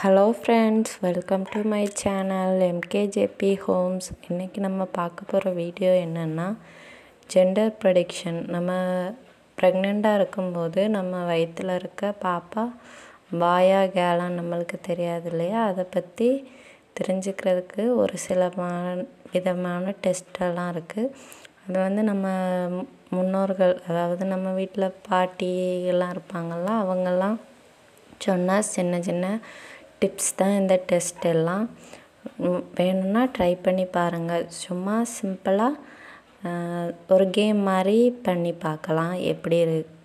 hello friends welcome to my channel MKJB homes இன்றைக்கி நம்ம பார்க்க போகிற வீடியோ என்னென்னா ஜெண்டர் ப்ரடிக்ஷன் நம்ம ப்ரெக்னெண்ட்டாக இருக்கும்போது நம்ம வயிற்றில் இருக்க பாப்பா பாயா கேலா நம்மளுக்கு தெரியாது இல்லையா அதை பற்றி தெரிஞ்சுக்கிறதுக்கு ஒரு சில மா- விதமான டெஸ்டெல்லாம் இருக்குது அது வந்து நம்ம மு- முன்னோர்கள் அதாவது நம்ம வீட்டில் பாட்டி எல்லாம் இருப்பாங்கள்ல அவங்கெல்லாம் சொன்னால் சின்ன சின்ன டிப்ஸ் தான் இந்த டெஸ்ட் எல்லாம் ம், வேணும்னா ட்ரை பண்ணி பாருங்கள் சும்மா சிம்பிளாக ஒரு கேம் மாதிரி பண்ணி பார்க்கலாம் எப்படி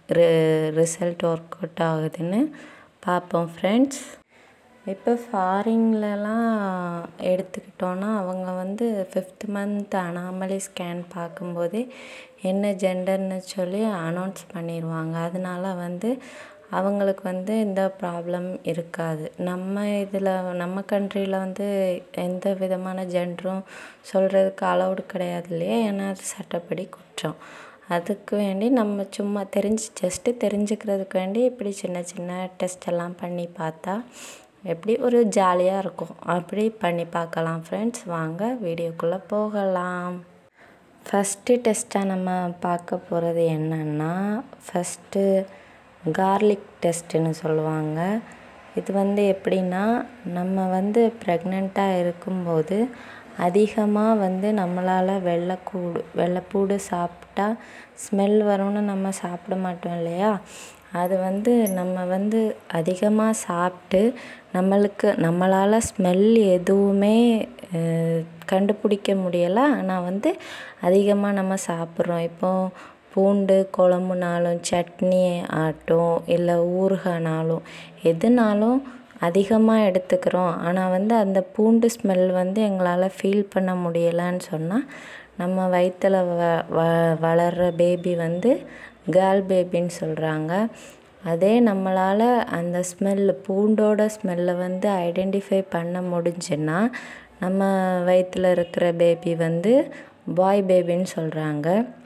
ரிசல்ட் ஒர்க் அவுட் ஆகுதுன்னு பார்ப்போம் ஃப்ரெண்ட்ஸ் இப்போ ஃபாரின்லலாம் எடுத்துக்கிட்டோன்னா அவங்க வந்து ஃபிஃப்த் மந்த் அனாமலி ஸ்கேன் பார்க்கும்போதே என்ன ஜெண்டர்னு சொல்லி அனௌன்ஸ் பண்ணிடுவாங்க அதனால வந்து அவங்களுக்கு வந்து இந்த ப்ராப்ளம் இருக்காது நம்ம இதில் நம்ம கண்ட்ரியில் வந்து எந்த விதமான ஜெண்டரும் சொல்கிறதுக்கு அலௌடு கிடையாது இல்லையா ஏன்னா அது சட்டப்படி குற்றம் அதுக்கு வேண்டி நம்ம சும்மா தெரிஞ்சு ஜஸ்ட்டு தெரிஞ்சுக்கிறதுக்கு வேண்டி இப்படி சின்ன சின்ன டெஸ்ட் எல்லாம் பண்ணி பார்த்தா எப்படி ஒரு ஜாலியாக இருக்கும் அப்படி பண்ணி பார்க்கலாம் ஃப்ரெண்ட்ஸ் வாங்க வீடியோக்குள்ளே போகலாம் ஃபஸ்ட்டு டெஸ்ட்டாக நம்ம பார்க்க போகிறது என்னன்னா ஃபஸ்ட்டு கார்லிக் டெஸ்ட்டுன்னு சொல்லுவாங்க இது வந்து எப்படின்னா நம்ம வந்து ப்ரெக்னெண்ட்டாக இருக்கும்போது அதிகமாக வந்து நம்மளால் வெள்ளைக்கூடு வெள்ளைப்பூடு சாப்பிட்டா ஸ்மெல் வரும்னு நம்ம சாப்பிட மாட்டோம் இல்லையா அது வந்து நம்ம வந்து அதிகமாக சாப்பிட்டு நம்மளுக்கு நம்மளால் ஸ்மெல் எதுவுமே அஹ், கண்டுபிடிக்க முடியலை ஆனால் வந்து அதிகமாக நம்ம சாப்பிட்றோம் இப்போ பூண்டு குழம்புனாலும் சட்னி ஆட்டும் இல்லை ஊறுகாய்னாலும் எதுனாலும் அதிகமாக எடுத்துக்கிறோம் ஆனால் வந்து அந்த பூண்டு ஸ்மெல் வந்து எங்களால் ஃபீல் பண்ண முடியலைன்னு சொன்னால் நம்ம வயிற்றில் வ வ வளர்கிற பேபி வந்து கேர்ள் பேபின்னு சொல்கிறாங்க அதே நம்மளால் அந்த ஸ்மெல்லு பூண்டோட ஸ்மெல்லை வந்து ஐடென்டிஃபை பண்ண முடிஞ்சுன்னா நம்ம வயிற்றில் இருக்கிற பேபி வந்து பாய் பேபின்னு சொல்கிறாங்க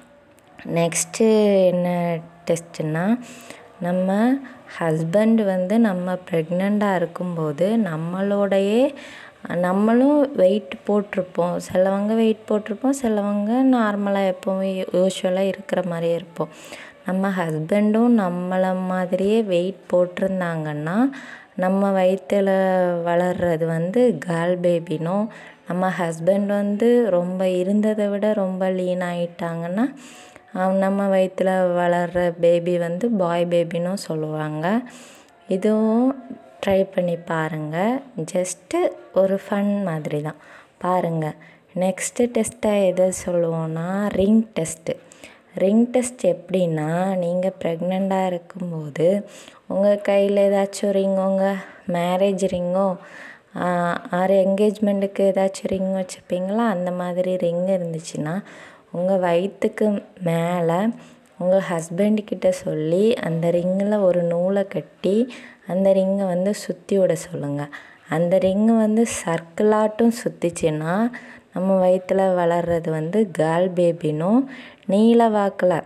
நெக்ஸ்ட்டு என்ன டெஸ்ட்டுன்னா நம்ம ஹஸ்பண்ட் வந்து நம்ம ப்ரெக்னெண்ட்டாக இருக்கும்போது நம்மளோடையே நம்மளும் வெயிட் போட்டிருப்போம் சிலவங்க வெயிட் போட்டிருப்போம் சிலவங்க நார்மலாக எப்போவும் யூஸ்வலாக இருக்கிற மாதிரியே இருப்போம் நம்ம ஹஸ்பண்டும் நம்மளை மாதிரியே வெயிட் போட்டிருந்தாங்கன்னா நம்ம வயிற்றில் வளர்றது வந்து கேர்ள் பேபினும் நம்ம ஹஸ்பண்ட் வந்து ரொம்ப இருந்ததை விட ரொம்ப லீன் ஆயிட்டாங்கன்னா அவன் நம்ம வயிற்றில் வளர்கிற பேபி வந்து பாய் பேபினும் சொல்லுவாங்க இதுவும் ட்ரை பண்ணி பாருங்கள் ஜஸ்ட்டு ஒரு ஃபன் மாதிரி தான் பாருங்கள் நெக்ஸ்ட்டு டெஸ்ட்டை எதை சொல்லுவோன்னா ரிங் டெஸ்ட்டு ரிங் டெஸ்ட் எப்படின்னா நீங்கள் ப்ரெக்னெண்ட்டாக இருக்கும்போது உங்கள் கையில் ஏதாச்சும் ரிங் உங்கள் மேரேஜ் ரிங்கோ ஆறு என்கேஜ்மெண்ட்டுக்கு ஏதாச்சும் ரிங் வச்சுருப்பீங்களா அந்த மாதிரி ரிங் இருந்துச்சுன்னா உங்கள் வயிற்றுக்கு மேலே உங்கள் ஹஸ்பண்ட் கிட்ட சொல்லி அந்த ரிங்கில் ஒரு நூலை கட்டி அந்த ரிங்கை வந்து சுற்றி விட சொல்லுங்கள் அந்த ரிங்கு வந்து சர்க்கிளாட்டும் சுற்றிச்சின்னா நம்ம வயிற்றில் வளர்றது வந்து கேர்ள் பேபினும் நீல வாக்கில்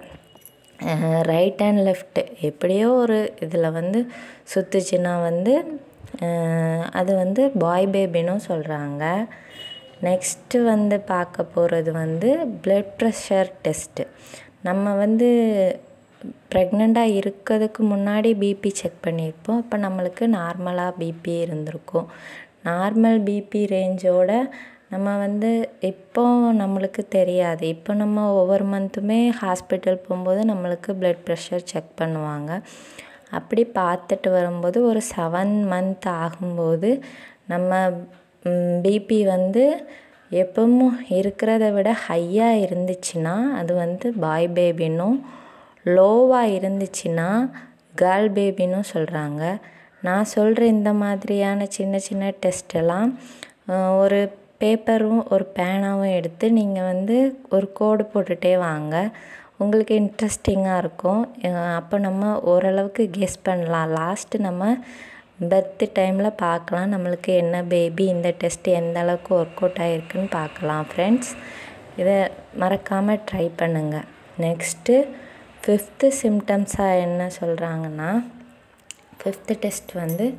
ரைட் அண்ட் லெஃப்ட் எப்படியோ ஒரு இதில் வந்து சுற்றுச்சுன்னா வந்து அஹ், அது வந்து பாய் பேபினும் சொல்கிறாங்க நெக்ஸ்ட்டு வந்து பார்க்க போகிறது வந்து பிளட் ப்ரெஷர் டெஸ்ட்டு நம்ம வந்து ப்ரெக்னெண்ட்டாக இருக்கிறதுக்கு முன்னாடி பிபி செக் பண்ணியிருப்போம் அப்போ நம்மளுக்கு நார்மலாக பிபி இருந்திருக்கும் நார்மல் பிபி ரேஞ்சோட நம்ம வந்து இப்போ நம்மளுக்கு தெரியாது இப்போ நம்ம ஒவ்வொரு மந்த்துமே ஹாஸ்பிட்டல் போகும்போது நம்மளுக்கு பிளட் ப்ரெஷர் செக் பண்ணுவாங்க அப்படி பார்த்துட்டு வரும்போது ஒரு செவன் மந்த் ஆகும்போது நம்ம பிபி வந்து எப்பவும் இருக்கிறத விட ஹையாக இருந்துச்சுன்னா அது வந்து பாய் பேபினும் லோவாக இருந்துச்சுன்னா கேர்ள் பேபினும் சொல்கிறாங்க நான் சொல்கிற இந்த மாதிரியான சின்ன சின்ன டெஸ்ட் எல்லாம் அஹ், ஒரு பேப்பரும் ஒரு பேனாவும் எடுத்து நீங்கள் வந்து ஒரு கோடு போட்டுகிட்டே வாங்க உங்களுக்கு இன்ட்ரெஸ்டிங்காக இருக்கும் அஹ், அப்போ நம்ம ஓரளவுக்கு கெஸ் பண்ணலாம் லாஸ்ட்டு நம்ம பர்த் டைமில் பார்க்கலாம் நம்மளுக்கு என்ன பேபி இந்த டெஸ்ட் எந்த அளவுக்கு ஒர்க் அவுட் ஆகிருக்குன்னு பார்க்கலாம் ஃப்ரெண்ட்ஸ் இதை மறக்காமல் ட்ரை பண்ணுங்கள் நெக்ஸ்ட்டு ஃபிஃப்த்து சிம்டம்ஸாக என்ன சொல்கிறாங்கன்னா ஃபிஃப்த்து டெஸ்ட் வந்து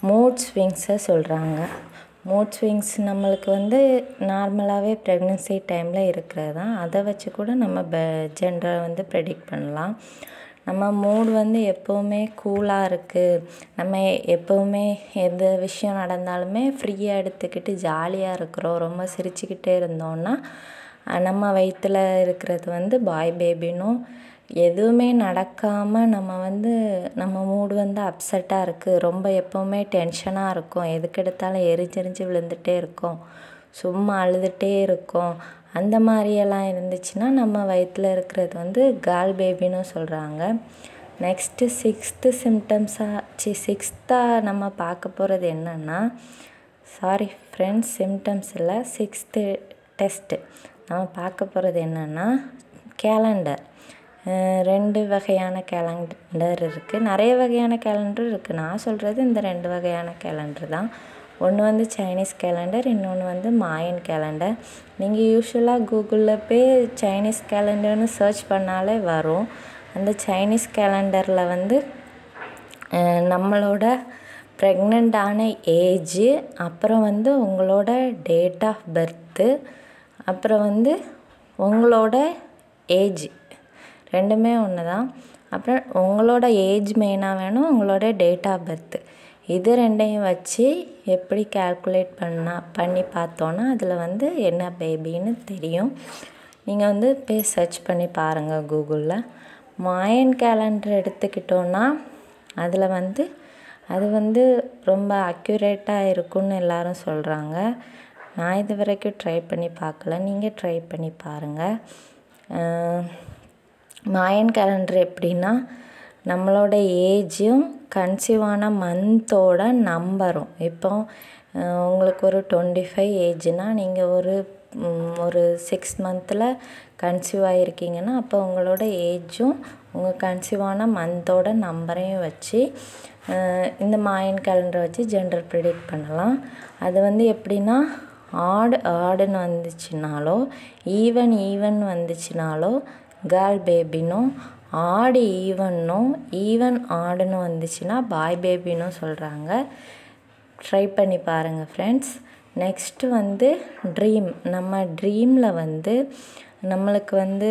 மூட் ஸ்விங்ஸை சொல்கிறாங்க மூட் ஸ்விங்ஸ் நம்மளுக்கு வந்து நார்மலாகவே ப்ரெக்னென்சி டைமில் இருக்கிறது தான் அதை வச்சு கூட நம்ம ப ஜென்டரை வந்து ப்ரெடிக்ட் பண்ணலாம் நம்ம மூட் வந்து எப்போவுமே கூலாக இருக்குது நம்ம எப்போவுமே எந்த விஷயம் நடந்தாலுமே ஃப்ரீயாக எடுத்துக்கிட்டு ஜாலியாக இருக்கிறோம் ரொம்ப சிரிச்சுக்கிட்டே இருந்தோன்னா நம்ம வயிற்றில் இருக்கிறது வந்து பாய் பேபினும் எதுவுமே நடக்காமல் நம்ம வந்து நம்ம மூடு வந்து அப்செட்டாக இருக்குது ரொம்ப எப்போவுமே டென்ஷனாக இருக்கும் எதுக்கெடுத்தாலும் எரிஞ்செரிஞ்சு விழுந்துகிட்டே இருக்கோம் சும்மா அழுதுகிட்டே இருக்கோம் அந்த மாதிரியெல்லாம் இருந்துச்சுன்னா நம்ம வயிற்றில் இருக்கிறது வந்து கேர்ள் பேபின்னு சொல்கிறாங்க நெக்ஸ்ட்டு சிக்ஸ்த்து சிம்டம்ஸாக சி சிக்ஸ்த்தாக நம்ம பார்க்க போகிறது என்னென்னா சாரி ஃப்ரெண்ட்ஸ் சிம்டம்ஸ் இல்லை சிக்ஸ்த்து டெஸ்ட்டு நம்ம பார்க்க போகிறது என்னென்னா கேலண்டர் ரெண்டு வகையான கேலண்டர் இருக்குது நிறைய வகையான கேலண்டர் இருக்குது நான் சொல்கிறது இந்த ரெண்டு வகையான கேலண்டர் தான் ஒன்று வந்து சைனீஸ் கேலண்டர் இன்னொன்று வந்து மாயன் கேலண்டர் நீங்கள் யூஸ்வலாக கூகுளில் போய் சைனீஸ் கேலண்டர்னு சர்ச் பண்ணாலே வரும் அந்த சைனீஸ் கேலண்டரில் வந்து நம்மளோட ப்ரெக்னெண்ட்டான ஏஜு அப்புறம் வந்து உங்களோட டேட் ஆஃப் பர்த்து அப்புறம் வந்து உங்களோட ஏஜ் ரெண்டுமே ஒன்று தான் அப்புறம் உங்களோட ஏஜ் மெயினாக வேணும் உங்களோட டேட் ஆஃப் பர்த்து இது ரெண்டையும் வச்சு எப்படி கேல்குலேட் பண்ணால் பண்ணி பார்த்தோன்னா அதில் வந்து என்ன பேபின்னு தெரியும் நீங்கள் வந்து போய் சர்ச் பண்ணி பாருங்கள் கூகுளில் மாயன் கேலண்டர் எடுத்துக்கிட்டோன்னா அதில் வந்து அது வந்து ரொம்ப அக்யூரேட்டாக இருக்குன்னு எல்லோரும் சொல்கிறாங்க நான் இது வரைக்கும் ட்ரை பண்ணி பார்க்கல நீங்கள் ட்ரை பண்ணி பாருங்கள் மாயன் கேலண்டர் எப்படின்னா நம்மளோட ஏஜும் கன்சீவான மந்தோட நம்பரும் இப்போ உங்களுக்கு ஒரு டுவெண்ட்டி ஃபைவ் ஏஜ்னால் நீங்கள் ஒரு ஒரு சிக்ஸ் மந்தில் கன்சீவ் ஆகிருக்கீங்கன்னா அப்போ உங்களோட ஏஜும் உங்கள் கன்சீவான மந்தோட நம்பரையும் வச்சு இந்த மாயன் கேலண்டரை வச்சு ஜெண்டர் ப்ரிடிக்ட் பண்ணலாம் அது வந்து எப்படின்னா ஆடு ஆடுன்னு வந்துச்சுனாலோ ஈவன் ஈவன் வந்துச்சுனாலோ கேர்ள் பேபினும் ஆடு ஈவன்னும் ஈவன் ஆடுன்னு வந்துச்சுன்னா பாய் பேபினும் சொல்கிறாங்க ட்ரை பண்ணி பாருங்கள் ஃப்ரெண்ட்ஸ் நெக்ஸ்ட்டு வந்து ட்ரீம் நம்ம ட்ரீமில் வந்து நம்மளுக்கு வந்து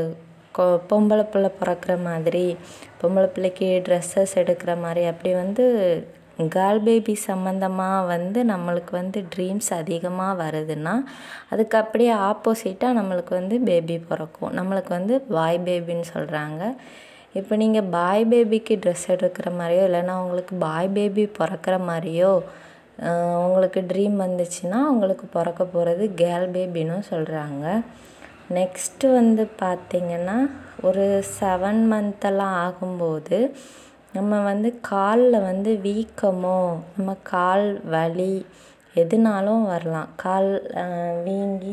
கொ பொம்பளை பிள்ளை பிறக்கிற மாதிரி பொம்பளை பிள்ளைக்கு ட்ரெஸ்ஸஸ் எடுக்கிற மாதிரி அப்படி வந்து கேர்ள் பேபி சம்மந்தமாக வந்து நம்மளுக்கு வந்து ட்ரீம்ஸ் அதிகமாக வருதுன்னா அதுக்கு அப்படியே ஆப்போசிட்டாக நம்மளுக்கு வந்து பேபி பிறக்கும் நம்மளுக்கு வந்து பாய் பேபின்னு சொல்கிறாங்க இப்போ நீங்கள் பாய் பேபிக்கு ட்ரெஸ் எடுக்கிற மாதிரியோ இல்லைன்னா உங்களுக்கு பாய் பேபி பிறக்கிற மாதிரியோ உங்களுக்கு ட்ரீம் வந்துச்சுன்னா உங்களுக்கு பிறக்க போகிறது கேர்ள் பேபின்னு சொல்கிறாங்க நெக்ஸ்ட்டு வந்து பார்த்திங்கன்னா ஒரு செவன் மந்த்தெல்லாம் ஆகும்போது நம்ம வந்து காலில் வந்து வீக்கமோ நம்ம கால் வலி எதுனாலும் வரலாம் கால் வீங்கி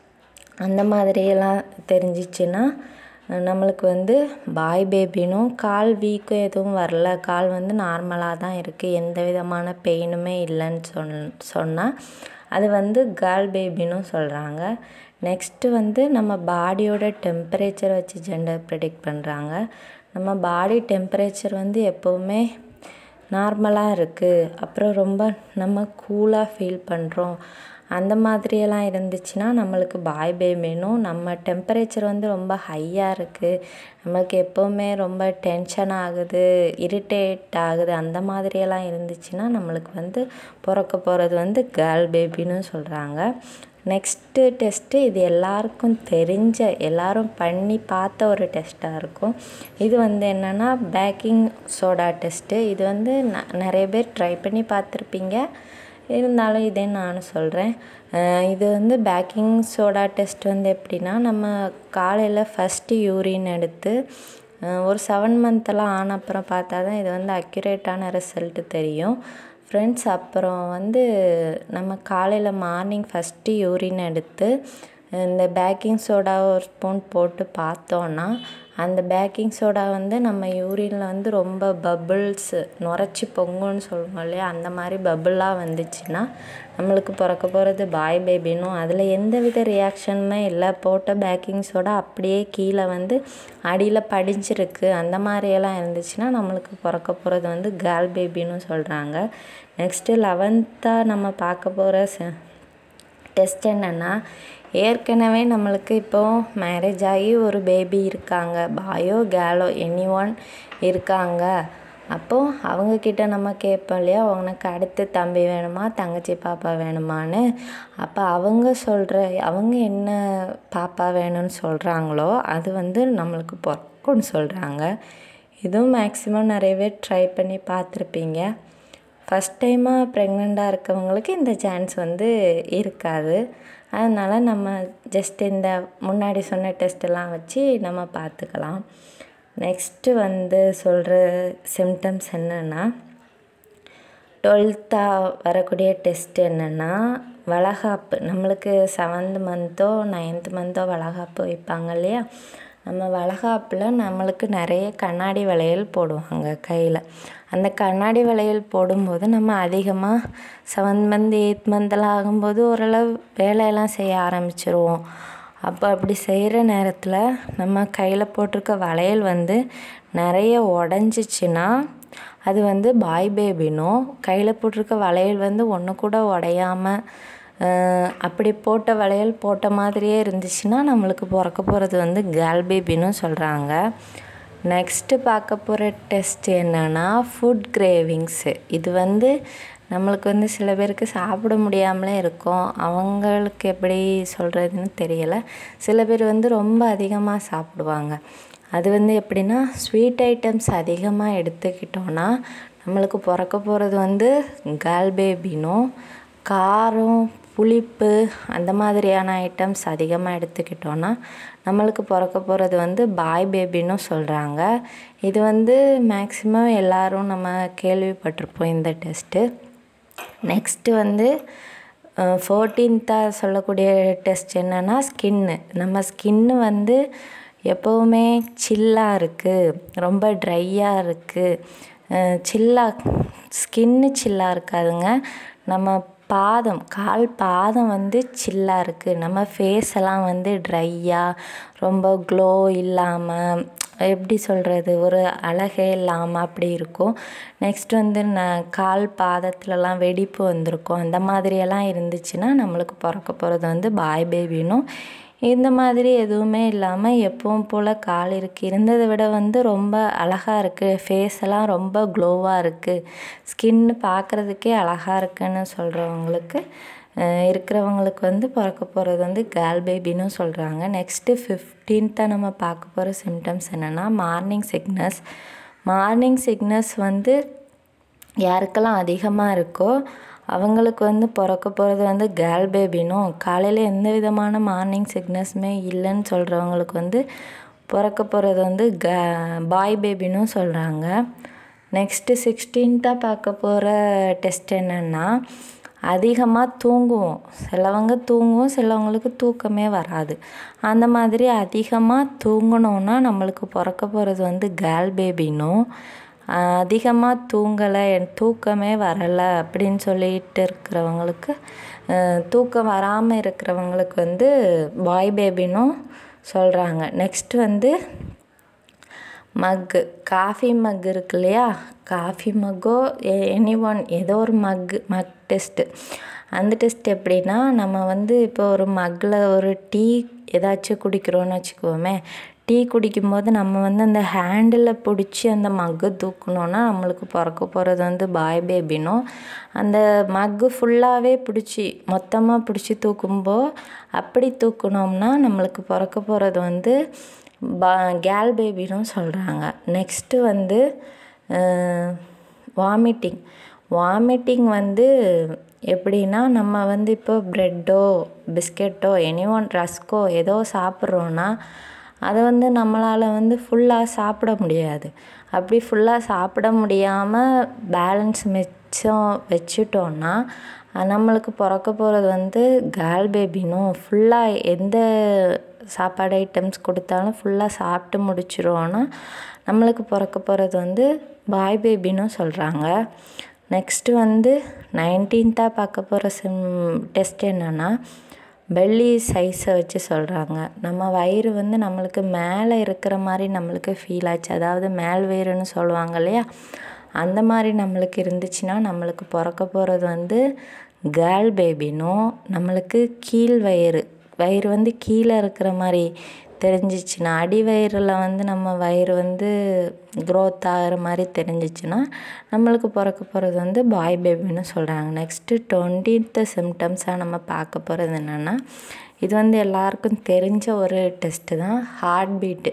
அந்த மாதிரியெல்லாம் தெரிஞ்சிச்சுன்னா நம்மளுக்கு வந்து பாய் பேபினும் கால் வீக்கம் எதுவும் வரல கால் வந்து நார்மலாக தான் இருக்குது எந்த விதமான பெயினுமே இல்லைன்னு சொன் சொன்னால் அது வந்து கேர்ள் பேபினும் சொல்கிறாங்க நெக்ஸ்ட்டு வந்து நம்ம பாடியோட டெம்பரேச்சர் வச்சு ஜெண்டர் ப்ரிடிக்ட் பண்ணுறாங்க நம்ம பாடி டெம்பரேச்சர் வந்து எப்போவுமே நார்மலாக இருக்குது அப்புறம் ரொம்ப நம்ம கூலாக ஃபீல் பண்ணுறோம் அந்த மாதிரியெல்லாம் இருந்துச்சுன்னா நம்மளுக்கு பாய் பேபினும் நம்ம டெம்பரேச்சர் வந்து ரொம்ப ஹையாக இருக்குது நம்மளுக்கு எப்போவுமே ரொம்ப டென்ஷன் ஆகுது இரிட்டேட் ஆகுது அந்த மாதிரியெல்லாம் இருந்துச்சுன்னா நம்மளுக்கு வந்து பிறக்க போகிறது வந்து கேர்ள் பேபின்னு சொல்கிறாங்க நெக்ஸ்ட்டு டெஸ்ட்டு இது எல்லாருக்கும் தெரிஞ்ச எல்லாரும் பண்ணி பார்த்த ஒரு டெஸ்ட்டாக இருக்கும் இது வந்து என்னென்னா பேக்கிங் சோடா டெஸ்ட்டு இது வந்து ந நிறைய பேர் ட்ரை பண்ணி பார்த்துருப்பீங்க இருந்தாலும் இதே நானும் சொல்கிறேன் இது வந்து பேக்கிங் சோடா டெஸ்ட் வந்து எப்படின்னா நம்ம காலையில் ஃபஸ்ட்டு யூரின் எடுத்து ஒரு செவன் மந்த்தெல்லாம் ஆன அப்புறம் பார்த்தா தான் இது வந்து அக்யூரேட்டான ரிசல்ட்டு தெரியும் ஃப்ரெண்ட்ஸ் அப்புறம் வந்து நம்ம காலையில் மார்னிங் ஃபஸ்ட்டு யூரின் எடுத்து இந்த பேக்கிங் சோடா ஒரு ஸ்பூன் போட்டு பார்த்தோன்னா அந்த பேக்கிங் சோடா வந்து நம்ம யூரினில் வந்து ரொம்ப பபிள்ஸு நுரைச்சி பொங்குன்னு சொல்லுவோம் இல்லையா அந்த மாதிரி பபிளாக வந்துச்சுன்னா நம்மளுக்கு பிறக்க போகிறது பாய் பேபினும் அதில் எந்த வித ரியாக்ஷனுமே இல்லை போட்ட பேக்கிங் சோடா அப்படியே கீழே வந்து அடியில் படிஞ்சிருக்கு அந்த மாதிரியெல்லாம் இருந்துச்சுன்னா நம்மளுக்கு பிறக்க போகிறது வந்து கேர்ள் பேபின்னு சொல்கிறாங்க நெக்ஸ்ட்டு லெவன்த்தாக நம்ம பார்க்க போகிற டெஸ்ட் என்னென்னா ஏற்கனவே நம்மளுக்கு இப்போது மேரேஜ் ஆகி ஒரு பேபி இருக்காங்க பாயோ கேலோ எனி ஒன் இருக்காங்க அப்போது அவங்கக்கிட்ட நம்ம கேட்போம் இல்லையா உனக்கு அடுத்து தம்பி வேணுமா தங்கச்சி பாப்பா வேணுமான்னு அப்போ அவங்க சொல்கிற அவங்க என்ன பாப்பா வேணும்னு சொல்கிறாங்களோ அது வந்து நம்மளுக்கு பிறக்கும்னு சொல்கிறாங்க இதுவும் மேக்ஸிமம் நிறைய பேர் ட்ரை பண்ணி பார்த்துருப்பீங்க ஃபஸ்ட் டைமாக ப்ரெக்னெண்ட்டாக இருக்கவங்களுக்கு இந்த சான்ஸ் வந்து இருக்காது அதனால் நம்ம ஜஸ்ட் இந்த முன்னாடி சொன்ன டெஸ்ட்டெல்லாம் வச்சு நம்ம பார்த்துக்கலாம் நெக்ஸ்ட்டு வந்து சொல்கிற சிம்டம்ஸ் என்னென்னா டுவெல்த்தாக வரக்கூடிய டெஸ்ட் என்னென்னா வளகாப்பு நம்மளுக்கு செவன்த் மந்த்தோ நைன்த் மந்த்தோ வளகாப்பு வைப்பாங்க இல்லையா நம்ம வளகாப்பில் நம்மளுக்கு நிறைய கண்ணாடி வளையல் போடுவாங்க கையில் அந்த கண்ணாடி வளையல் போடும்போது நம்ம அதிகமாக செவன்த் மந்த் எயித் மந்த்தெல்லாம் ஆகும்போது ஓரளவு வேலையெல்லாம் செய்ய ஆரம்பிச்சிருவோம் அப்போ அப்படி செய்கிற நேரத்தில் நம்ம கையில் போட்டிருக்க வளையல் வந்து நிறைய உடஞ்சிச்சின்னா அது வந்து பாய் பேபினும் கையில் போட்டிருக்க வளையல் வந்து ஒன்று கூட உடையாமல் அப்படி போட்ட வளையல் போட்ட மாதிரியே இருந்துச்சுன்னா நம்மளுக்கு பிறக்க போகிறது வந்து கேர்ள் பேபின்னு சொல்கிறாங்க நெக்ஸ்ட்டு பார்க்க போகிற டெஸ்ட் என்னென்னா ஃபுட் கிரேவிங்ஸு இது வந்து நம்மளுக்கு வந்து சில பேருக்கு சாப்பிட முடியாமலே இருக்கும் அவங்களுக்கு எப்படி சொல்கிறதுன்னு தெரியலை சில பேர் வந்து ரொம்ப அதிகமாக சாப்பிடுவாங்க அது வந்து எப்படின்னா ஸ்வீட் ஐட்டம்ஸ் அதிகமாக எடுத்துக்கிட்டோன்னா நம்மளுக்கு பிறக்க போகிறது வந்து கேர்ள் பேபினும் காரம் புளிப்பு அந்த மாதிரியான ஐட்டம்ஸ் அதிகமாக எடுத்துக்கிட்டோன்னா நம்மளுக்கு பிறக்க போகிறது வந்து பாய் பேபின்னு சொல்கிறாங்க இது வந்து மேக்ஸிமம் எல்லோரும் நம்ம கேள்விப்பட்டிருப்போம் இந்த டெஸ்ட்டு நெக்ஸ்ட்டு வந்து ஃபோர்டீன்த்தாக சொல்லக்கூடிய டெஸ்ட் என்னென்னா ஸ்கின்னு நம்ம ஸ்கின்னு வந்து எப்போவுமே சில்லாக இருக்குது ரொம்ப ட்ரையாக இருக்குது சில்லாக ஸ்கின்னு சில்லாக இருக்காதுங்க நம்ம பாதம் கால் பாதம் வந்து சில்லாக இருக்குது நம்ம ஃபேஸ் எல்லாம் வந்து ட்ரையாக ரொம்ப க்ளோ இல்லாமல் எப்படி சொல்கிறது ஒரு அழகே இல்லாமல் அப்படி இருக்கும் நெக்ஸ்ட் வந்து ந கால் பாதத்துலலாம் வெடிப்பு வந்திருக்கும் அந்த மாதிரியெல்லாம் இருந்துச்சுன்னா நம்மளுக்கு பிறக்க போகிறது வந்து பாய் பேபினும் இந்த மாதிரி எதுவுமே இல்லாமல் எப்பவும் போல் கால் இருக்குது இருந்ததை விட வந்து ரொம்ப அழகாக இருக்குது ஃபேஸ் எல்லாம் ரொம்ப க்ளோவாக இருக்குது ஸ்கின்னு பார்க்குறதுக்கே அழகாக இருக்குன்னு சொல்கிறவங்களுக்கு இருக்கிறவங்களுக்கு வந்து பிறக்க போகிறது வந்து கேர்ள் பேபின்னு சொல்கிறாங்க நெக்ஸ்ட்டு ஃபிஃப்டீன்த்தாக நம்ம பார்க்க போகிற சிம்டம்ஸ் என்னென்னா மார்னிங் சிக்னஸ் மார்னிங் சிக்னஸ் வந்து யாருக்கெல்லாம் அதிகமாக இருக்கோ அவங்களுக்கு வந்து பிறக்க போகிறது வந்து கேர்ள் பேபினும் காலையில் எந்த விதமான மார்னிங் சிக்னஸுமே இல்லைன்னு சொல்கிறவங்களுக்கு வந்து பிறக்க போகிறது வந்து க பாய் பேபினும் சொல்கிறாங்க நெக்ஸ்ட்டு சிக்ஸ்டீன்த்தாக பார்க்க போகிற டெஸ்ட் என்னென்னா அதிகமாக தூங்குவோம் சிலவங்க தூங்குவோம் சிலவங்களுக்கு தூக்கமே வராது அந்த மாதிரி அதிகமாக தூங்கினோன்னா நம்மளுக்கு பிறக்க போகிறது வந்து கேர்ள் பேபினும் அதிகமாக தூங்கலை என் தூக்கமே வரலை அப்படின்னு சொல்லிட்டு இருக்கிறவங்களுக்கு தூக்கம் வராமல் இருக்கிறவங்களுக்கு வந்து பாய் பேபினும் சொல்கிறாங்க நெக்ஸ்ட்டு வந்து மக்கு காஃபி மக் இருக்கு இல்லையா காஃபி மக்கோ எனி ஒன் ஏதோ ஒரு மக்கு மக் டெஸ்ட்டு அந்த டெஸ்ட் எப்படின்னா நம்ம வந்து இப்போ ஒரு மக்கில் ஒரு டீ ஏதாச்சும் குடிக்கிறோன்னு வச்சுக்குவோமே டீ குடிக்கும்போது நம்ம வந்து அந்த ஹேண்டில் பிடிச்சி அந்த மக்கு தூக்கணுன்னா நம்மளுக்கு பிறக்க போகிறது வந்து பாய் பேபினும் அந்த மக்கு ஃபுல்லாகவே பிடிச்சி மொத்தமாக பிடிச்சி தூக்கும்போது அப்படி தூக்குனோம்னா நம்மளுக்கு பிறக்க போகிறது வந்து பா கேர்ள் பேபினும் சொல்கிறாங்க நெக்ஸ்ட்டு வந்து வாமிட்டிங் வாமிட்டிங் வந்து எப்படின்னா நம்ம வந்து இப்போ ப்ரெட்டோ பிஸ்கெட்டோ எனி ஒன் ரஸ்கோ ஏதோ சாப்பிட்றோன்னா அதை வந்து நம்மளால் வந்து ஃபுல்லாக சாப்பிட முடியாது அப்படி ஃபுல்லாக சாப்பிட முடியாமல் பேலன்ஸ் மிச்சம் வச்சுட்டோன்னா நம்மளுக்கு பிறக்க போகிறது வந்து கேர்ள் பேபினும் ஃபுல்லாக எந்த சாப்பாடு ஐட்டம்ஸ் கொடுத்தாலும் ஃபுல்லாக சாப்பிட்டு முடிச்சிருவோன்னா நம்மளுக்கு பிறக்க போகிறது வந்து பாய் பேபின்னு சொல்கிறாங்க நெக்ஸ்ட்டு வந்து நைன்டீன்த்தாக பார்க்க போகிற சிம் டெஸ்ட் என்னென்னா பெல்லி சைஸை வச்சு சொல்கிறாங்க நம்ம வயிறு வந்து நம்மளுக்கு மேலே இருக்கிற மாதிரி நம்மளுக்கு ஃபீல் ஆச்சு அதாவது மேல் வயிறுன்னு சொல்லுவாங்க இல்லையா அந்த மாதிரி நம்மளுக்கு இருந்துச்சுன்னா நம்மளுக்கு பிறக்க போகிறது வந்து கேர்ள் பேபினும் நம்மளுக்கு கீழ் வயிறு வயிறு வந்து கீழே இருக்கிற மாதிரி தெரிஞ்சிச்சுன்னா அடி வயிறில் வந்து நம்ம வயிறு வந்து க்ரோத் ஆகிற மாதிரி தெரிஞ்சிச்சுன்னா நம்மளுக்கு பிறக்க போகிறது வந்து பாய் பேபின்னு சொல்கிறாங்க நெக்ஸ்ட்டு டுவெண்ட்டீன்த்து சிம்டம்ஸாக நம்ம பார்க்க போகிறது என்னென்னா இது வந்து எல்லாருக்கும் தெரிஞ்ச ஒரு டெஸ்ட்டு தான் ஹார்ட் பீட்டு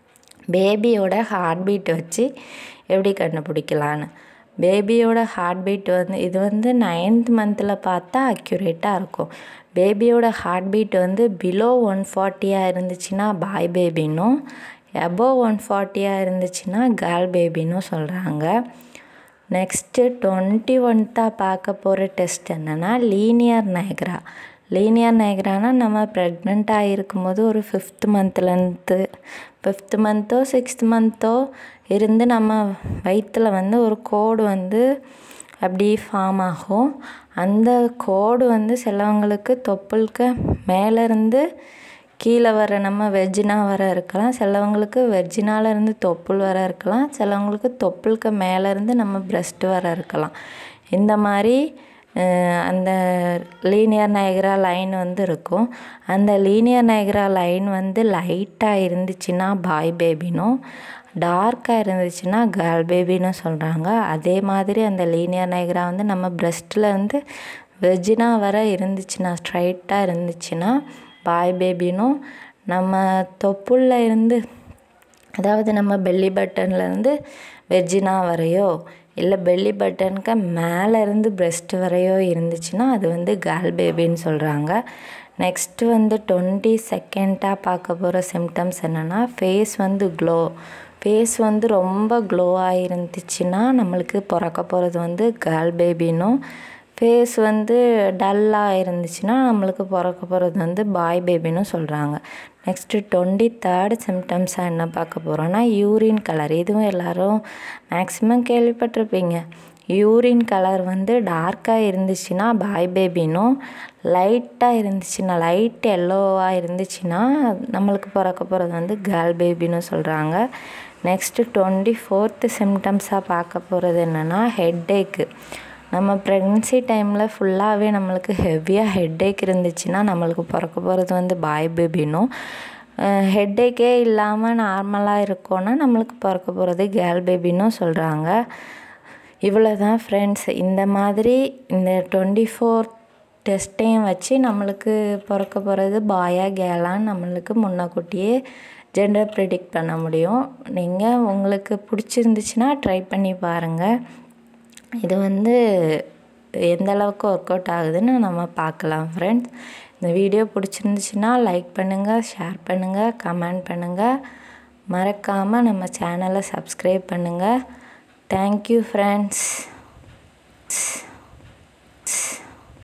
பேபியோட ஹார்ட் பீட் வச்சு எப்படி கண்டுபிடிக்கலான்னு பேபியோட ஹார்ட் பீட் வந்து இது வந்து நைன்த் மந்தில் பார்த்தா அக்யூரேட்டாக இருக்கும் பேபியோட ஹார்ட் பீட் வந்து பிலோ ஒன் ஃபார்ட்டியாக இருந்துச்சுன்னா பாய் பேபின்னும் எபோவ் ஒன் ஃபார்ட்டியாக இருந்துச்சுன்னா கேர்ள் பேபின்னும் சொல்கிறாங்க நெக்ஸ்ட்டு டுவெண்ட்டி ஒன்த்தாக பார்க்க போகிற டெஸ்ட் என்னென்னா லீனியர் நைக்ரா லீனியர் நைக்ரானா நம்ம ப்ரெக்னெண்ட்டாக இருக்கும்போது ஒரு ஃபிஃப்த் மந்த்லேருந்து ஃபிஃப்த் மந்த்தோ சிக்ஸ்த் மந்த்தோ இருந்து நம்ம வயிற்றில் வந்து ஒரு கோடு வந்து அப்படி ஃபார்ம் ஆகும் அந்த கோடு வந்து சிலவங்களுக்கு தொப்புளுக்கு மேலேருந்து கீழே வர நம்ம வெஜ்ஜினா வர இருக்கலாம் சிலவங்களுக்கு வெஜ்ஜினால இருந்து தொப்புள் வர இருக்கலாம் சிலவங்களுக்கு தொப்புளுக்கு மேலேருந்து நம்ம பிரஸ்ட் வர இருக்கலாம் இந்த மாதிரி அந்த லீனியர் நயக்ரா லைன் வந்து இருக்கும் அந்த லீனியர் நயக்ரா லைன் வந்து லைட்டாக இருந்துச்சுன்னா பாய் பேபினும் டார்க்காக இருந்துச்சுன்னா கேர்ள் பேபின்னு சொல்கிறாங்க அதே மாதிரி அந்த லீனியர் நயக்ரா வந்து நம்ம பிரஸ்ட்டில் வந்து வெஜ்ஜினா வர இருந்துச்சுன்னா ஸ்ட்ரைட்டாக இருந்துச்சுன்னா பாய் பேபினும் நம்ம தொப்புள்ள இருந்து அதாவது நம்ம பெல்லி பட்டன்லேருந்து வெஜ்ஜினா வரையோ இல்லை பெல்லி பட்டனுக்கு மேலே இருந்து பிரெஸ்ட் வரையோ இருந்துச்சுன்னா அது வந்து கேர்ள் பேபின்னு சொல்கிறாங்க நெக்ஸ்ட்டு வந்து டுவெண்ட்டி செகண்டாக பார்க்க போகிற சிம்டம்ஸ் என்னென்னா ஃபேஸ் வந்து க்ளோ ஃபேஸ் வந்து ரொம்ப க்ளோவாக இருந்துச்சுன்னா நம்மளுக்கு பிறக்க போகிறது வந்து கேர்ள் பேபின்னும் ஃபேஸ் வந்து டல்லாக இருந்துச்சுன்னா நம்மளுக்கு பிறக்க போகிறது வந்து பாய் பேபின்னு சொல்கிறாங்க நெக்ஸ்ட்டு டுவெண்ட்டி தேர்ட் சிம்டம்ஸாக என்ன பார்க்க போகிறோன்னா யூரின் கலர் இதுவும் எல்லோரும் மேக்ஸிமம் கேள்விப்பட்டிருப்பீங்க யூரின் கலர் வந்து டார்க்காக இருந்துச்சுன்னா பாய் பேபினும் லைட்டாக இருந்துச்சுன்னா லைட் எல்லோவாக இருந்துச்சுன்னா நம்மளுக்கு பிறக்க போகிறது வந்து கேர்ள் பேபின்னு சொல்கிறாங்க நெக்ஸ்ட்டு டுவெண்ட்டி ஃபோர்த்து சிம்டம்ஸாக பார்க்க போகிறது என்னென்னா ஹெட்டேக்கு நம்ம ப்ரெக்னென்சி டைமில் ஃபுல்லாகவே நம்மளுக்கு ஹெவியாக ஹெட்டேக் இருந்துச்சுன்னா நம்மளுக்கு பிறக்க போகிறது வந்து பாய் பேபினும் ஹெட்டேக்கே இல்லாமல் நார்மலாக இருக்கோன்னா நம்மளுக்கு பிறக்க போகிறது கேர்ள் பேபின்னும் சொல்கிறாங்க இவ்வளோ தான் ஃப்ரெண்ட்ஸ் இந்த மாதிரி இந்த டுவெண்ட்டி ஃபோர் டெஸ்ட்டையும் வச்சு நம்மளுக்கு பிறக்க போகிறது பாயா கேலான்னு நம்மளுக்கு முன்னக்கூட்டியே ஜெண்டர் ப்ரிடிக்ட் பண்ண முடியும் நீங்கள் உங்களுக்கு பிடிச்சிருந்துச்சுன்னா ட்ரை பண்ணி பாருங்கள் இது வந்து எந்த அளவுக்கு ஒர்க் அவுட் ஆகுதுன்னு நம்ம பார்க்கலாம் ஃப்ரெண்ட்ஸ் இந்த வீடியோ பிடிச்சிருந்துச்சுன்னா லைக் பண்ணுங்கள் ஷேர் பண்ணுங்கள் கமெண்ட் பண்ணுங்கள் மறக்காமல் நம்ம சேனலை சப்ஸ்கிரைப் பண்ணுங்கள் தேங்க்யூ ஃப்ரெண்ட்ஸ்